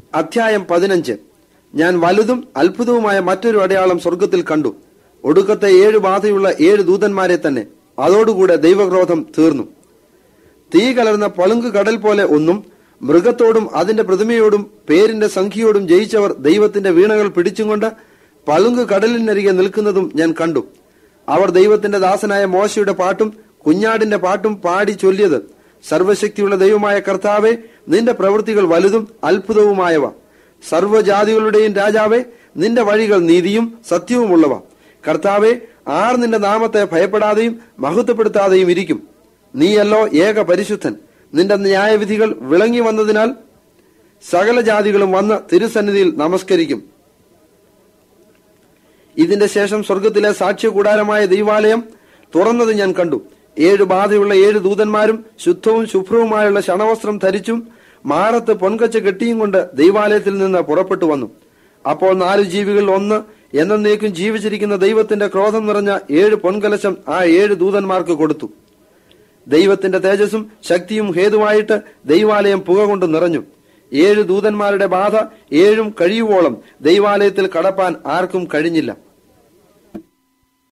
അധ്യായം പതിനഞ്ച് ഞാൻ വലുതും അത്ഭുതവുമായ മറ്റൊരു അടയാളം സ്വർഗത്തിൽ കണ്ടു ഒടുക്കത്തെ ഏഴ് ബാധയുള്ള ഏഴ് ദൂതന്മാരെ തന്നെ അതോടുകൂടെ ദൈവക്രോധം തീർന്നു തീ കലർന്ന പളുങ്ക് കടൽ പോലെ ഒന്നും മൃഗത്തോടും അതിന്റെ പ്രതിമയോടും പേരിന്റെ സംഖ്യയോടും ജയിച്ചവർ ദൈവത്തിന്റെ വീണകൾ പിടിച്ചുകൊണ്ട് പളുങ്ക് കടലിനരികെ നിൽക്കുന്നതും ഞാൻ കണ്ടു അവർ ദൈവത്തിന്റെ ദാസനായ മോശയുടെ പാട്ടും കുഞ്ഞാടിന്റെ പാട്ടും പാടി ചൊല്ലിയത് സർവശക്തിയുള്ള ദൈവമായ കർത്താവെ നിന്റെ പ്രവൃത്തികൾ വലുതും അത്ഭുതവുമായവ സർവ്വജാതികളുടെയും രാജാവേ നിന്റെ വഴികൾ നീതിയും സത്യവുമുള്ളവ കർത്താവെ ആർ നിന്റെ നാമത്തെ ഭയപ്പെടാതെയും മഹത്വപ്പെടുത്താതെയും ഇരിക്കും നീയല്ലോ ഏക പരിശുദ്ധൻ നിന്റെ ന്യായവിധികൾ വിളങ്ങി വന്നതിനാൽ സകല ജാതികളും വന്ന് തിരുസന്നിധിയിൽ നമസ്കരിക്കും ഇതിന്റെ ശേഷം സ്വർഗത്തിലെ സാക്ഷ്യകൂടാരമായ ദൈവാലയം തുറന്നത് ഞാൻ കണ്ടു ഏഴ് ബാധയുള്ള ഏഴ് ദൂതന്മാരും ശുദ്ധവും ശുഭ്രവുമായുള്ള ശണവസ്ത്രം ധരിച്ചും മാറത്ത് പൊൻകച്ച കെട്ടിയും കൊണ്ട് ദൈവാലയത്തിൽ നിന്ന് പുറപ്പെട്ടു വന്നു അപ്പോൾ നാലു ജീവികൾ ഒന്ന് എന്നേക്കും ജീവിച്ചിരിക്കുന്ന ദൈവത്തിന്റെ ക്രോധം നിറഞ്ഞ ഏഴ് പൊൻകലശം ആ ഏഴ് ദൂതന്മാർക്ക് കൊടുത്തു ദൈവത്തിന്റെ തേജസ്സും ശക്തിയും ഹേതുവായിട്ട് ദൈവാലയം പുക കൊണ്ട് നിറഞ്ഞു ഏഴ് ദൂതന്മാരുടെ ബാധ ഏഴും കഴിയുവോളം ദൈവാലയത്തിൽ കടപ്പാൻ ആർക്കും കഴിഞ്ഞില്ല